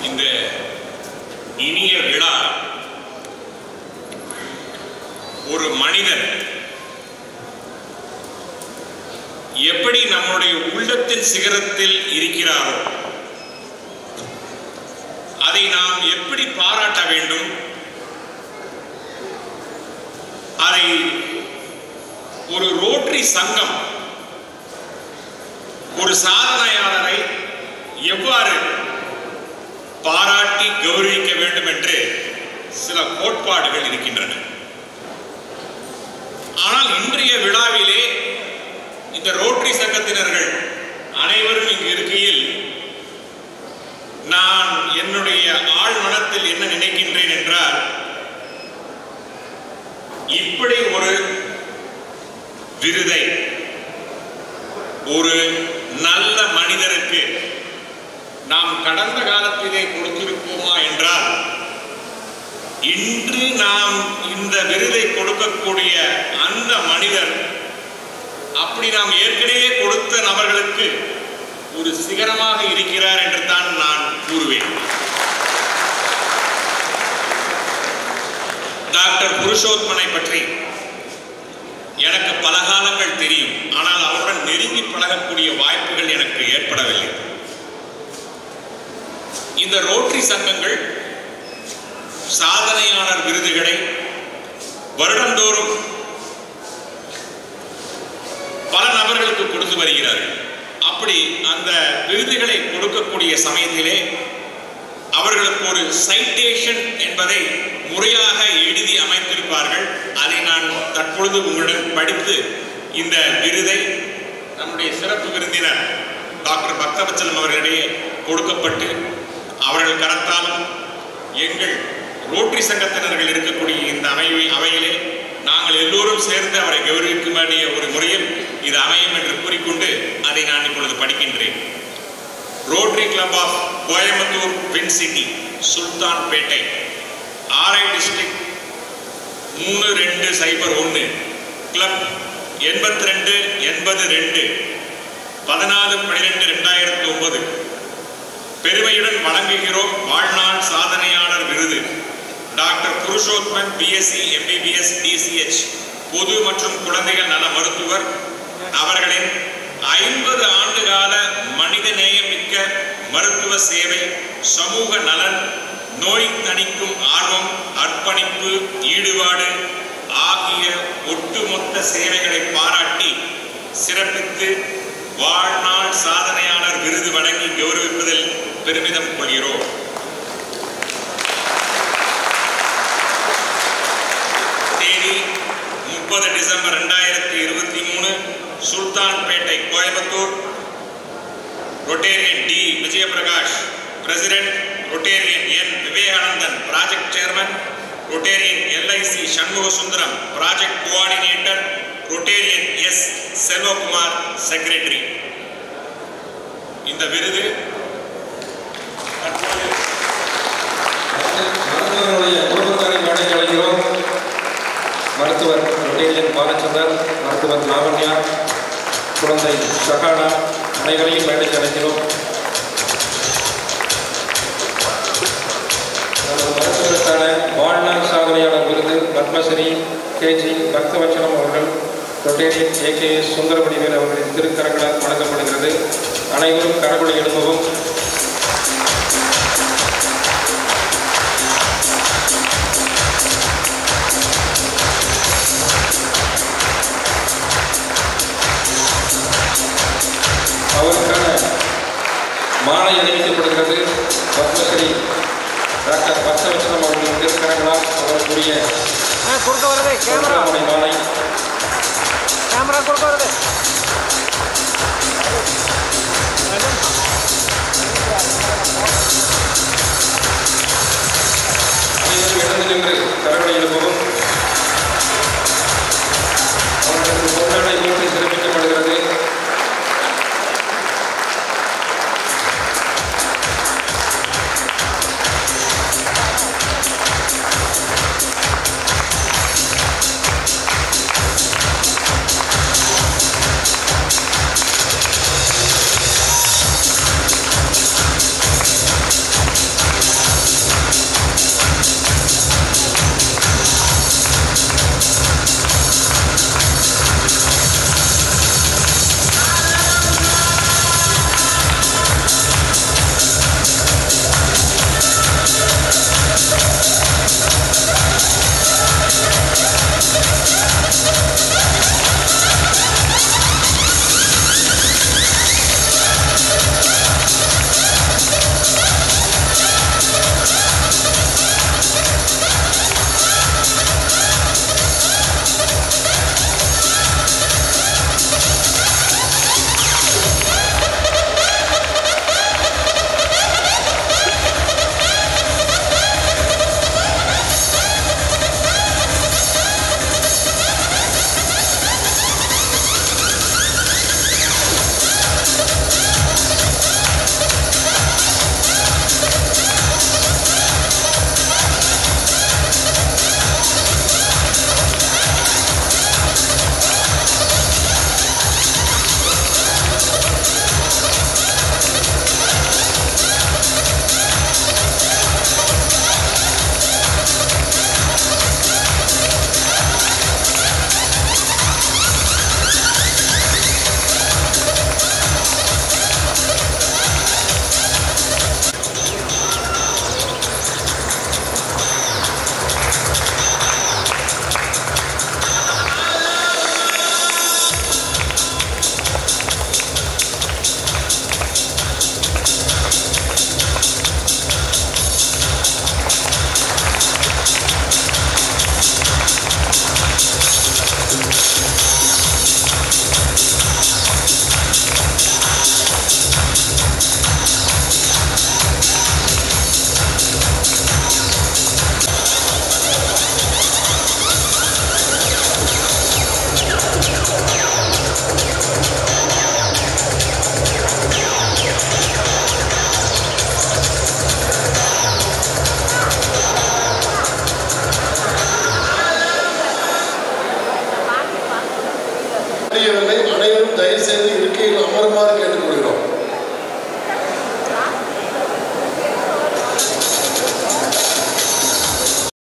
இந்த இனிய விழா ஒரு மனிதன் எப்படி நம்முடைய உள்ளத்தின் சிகரத்தில் இருக்கிறாரோ அதை நாம் எப்படி பாராட்ட வேண்டும் அதை ஒரு ரோட்டரி சங்கம் ஒரு சாதனையாளரை எவ்வாறு பாராட்டி கௌரவிக்க வேண்டும் என்று சில கோட்பாடுகள் இருக்கின்றன ஆனால் இன்றைய விழாவிலே இந்த ரோட்டரி சங்கத்தினர்கள் அனைவரும் இங்கு இருக்கையில் நான் என்னுடைய ஆழ் மனத்தில் என்ன நினைக்கின்றேன் என்றால் இப்படி ஒரு விருதை ஒரு நல்ல மனிதருக்கு நாம் கடந்த காலத்திலே கொடுத்திருப்போமா என்றால் இன்று நாம் இந்த விருதை கொடுக்கக்கூடிய அந்த மனிதர் அப்படி நாம் ஏற்கனவே கொடுத்த நபர்களுக்கு ஒரு சிகரமாக இருக்கிறார் என்று தான் நான் கூறுவேன் டாக்டர் புருஷோத்மனை பற்றி எனக்கு பல காலங்கள் தெரியும் ஆனால் அவருடன் நெருங்கி பழகக்கூடிய வாய்ப்புகள் எனக்கு ஏற்படவில்லை இந்த ரோட்டரி சங்கங்கள் சாதனையாளர் விருதுகளை வருடந்தோறும் பல நபர்களுக்கு கொடுத்து வருகிறார்கள் அப்படி அந்த விருதுகளை கொடுக்கக்கூடிய சமயத்திலே அவர்களுக்கு ஒரு சைட்டேஷன் என்பதை முறையாக எழுதி அமைத்திருப்பார்கள் அதை நான் தற்பொழுது உங்களிடம் படித்து இந்த விருதை நம்முடைய சிறப்பு விருந்தினர் டாக்டர் பக்தவச்சலம் அவர்களிடையே கொடுக்கப்பட்டு அவர்கள் கரத்தாலும் எங்கள் ரோட்டரி சங்கத்தினர்கள் இருக்கக்கூடிய இந்த அமைவை அவையிலே நாங்கள் எல்லோரும் சேர்ந்து அவரை கௌரவிக்க வேண்டிய ஒரு முறையில் இது அமையும் என்று கூறிக்கொண்டு அதை நான் இப்பொழுது படிக்கின்றேன் Rotary club of Coimbatore pin city Sultanpet RI district மூணு ரெண்டு சைபர் ஒன்று கிளப் எண்பத்தி ரெண்டு எண்பது ரெண்டு பதினாலு பன்னிரெண்டு ரெண்டாயிரத்தி ஒன்பது பெருமையுடன் வழங்குகிறோம் வாழ்நாள் சாதனையாளர் விருது doctor Purushothaman BSc MBBS DCH பொது மற்றும் குழந்தைகள் நல மருத்துவர் அவர்களின் ஐம்பது ஆண்டுகால மனித நேயமிக்க மருத்துவ சேவை சமூக நலன் நோய் தணிக்கும் ஆர்வம் அர்ப்பணிப்பு ஈடுபாடு ஆகிய ஒட்டுமொத்த சேவைகளை பாராட்டி சிறப்பித்து வாழ்நாள் சாதனையாளர் விருது வழங்கி கௌரவிப்பதில் பெருமிதம் கொள்கிறோம் தேதி முப்பது டிசம்பர் ரெண்டாயிரத்தி இருபத்தி மூணு Sultanpet Coimbatore Rotarian T Vijayaprakash president Rotarian N Vivekanandan project chairman Rotarian LIC Shanmuga Sundaram project coordinator Rotarian S Selvakumar secretary இந்த விருது தற்போது மருத்துவர்களுடைய குடும்பத்தாரை மேடைக்கு அழைக்கிறோம் மருத்துவர் ரொட்டேரியன் பாலச்சந்தர் மருத்துவர் லாவண்யா குழந்தை ஷகானா அனைவரையும் மேடைக்கு அழைக்கிறோம் நமது மருத்துவருக்கான வாழ்நாள் சாதனையாளர் விருது பத்மஸ்ரீ கேஜி பக்தவச்சலம் அவர்கள் ரொட்டேரியன் ஏகேஎஸ் சுந்தரமணிவேல் அவர்களின் திருக்கரங்களால் வழங்கப்படுகிறது அனைவரும் கரகுலை எழுப்பவும் அவருக்கான மாலை அணிவிக்கப்படுகிறது பத்மஸ்ரீ டாக்டர் பக்தவச்சலம் அவர்களின் திருக்கரங்களால் அவருக்குரிய ஆ குறுக்க வருது கேமரா பொன்றாமணி மாலை கேமரா குறுக்க வருது ஆ